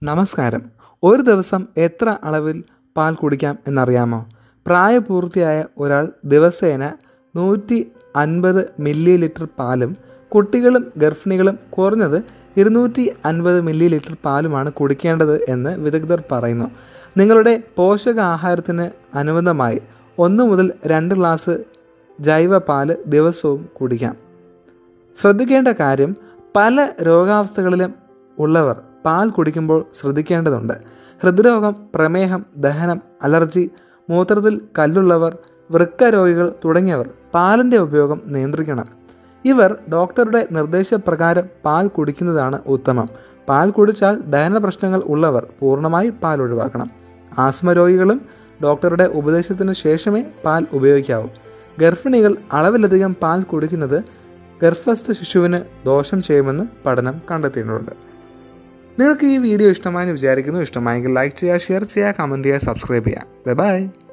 നമസ്കാരം ഒരു ദിവസം എത്ര അളവിൽ പാൽ കുടിക്കാം എന്നറിയാമോ പ്രായപൂർത്തിയായ ഒരാൾ ദിവസേന നൂറ്റി അൻപത് മില്ലി ലിറ്റർ പാലും കുട്ടികളും ഗർഭിണികളും കുറഞ്ഞത് ഇരുന്നൂറ്റി അൻപത് മില്ലി ലിറ്റർ പാലുമാണ് കുടിക്കേണ്ടത് എന്ന് വിദഗ്ധർ പറയുന്നു നിങ്ങളുടെ പോഷകാഹാരത്തിന് അനുബന്ധമായി ഒന്ന് മുതൽ രണ്ട് ഗ്ലാസ് ജൈവ പാല് ദിവസവും കുടിക്കാം ശ്രദ്ധിക്കേണ്ട കാര്യം പല രോഗാവസ്ഥകളിലും ഉള്ളവർ പാൽ കുടിക്കുമ്പോൾ ശ്രദ്ധിക്കേണ്ടതുണ്ട് ഹൃദ്രോഗം പ്രമേഹം ദഹനം അലർജി മൂത്രത്തിൽ കല്ലുള്ളവർ വൃക്ക രോഗികൾ തുടങ്ങിയവർ പാലിൻ്റെ ഉപയോഗം നിയന്ത്രിക്കണം ഇവർ ഡോക്ടറുടെ നിർദ്ദേശപ്രകാരം പാൽ കുടിക്കുന്നതാണ് ഉത്തമം പാൽ കുടിച്ചാൽ ദഹന പ്രശ്നങ്ങൾ ഉള്ളവർ പൂർണ്ണമായി പാൽ ഒഴിവാക്കണം ആസ്മ രോഗികളും ഡോക്ടറുടെ ഉപദേശത്തിന് ശേഷമേ പാൽ ഉപയോഗിക്കാവൂ ഗർഭിണികൾ അളവിലധികം പാൽ കുടിക്കുന്നത് ഗർഭസ്ഥ ശിശുവിന് ദോഷം ചെയ്യുമെന്ന് പഠനം കണ്ടെത്തിയിട്ടുണ്ട് നിങ്ങൾക്ക് ഈ വീഡിയോ ഇഷ്ടമായെന്ന് വിചാരിക്കുന്നു ഇഷ്ടമായെങ്കിൽ ലൈക്ക് ചെയ്യുക ഷെയർ ചെയ്യുക കമൻറ്റ് ചെയ്യുക സബ്സ്ക്രൈബ് ചെയ്യുക ബൈ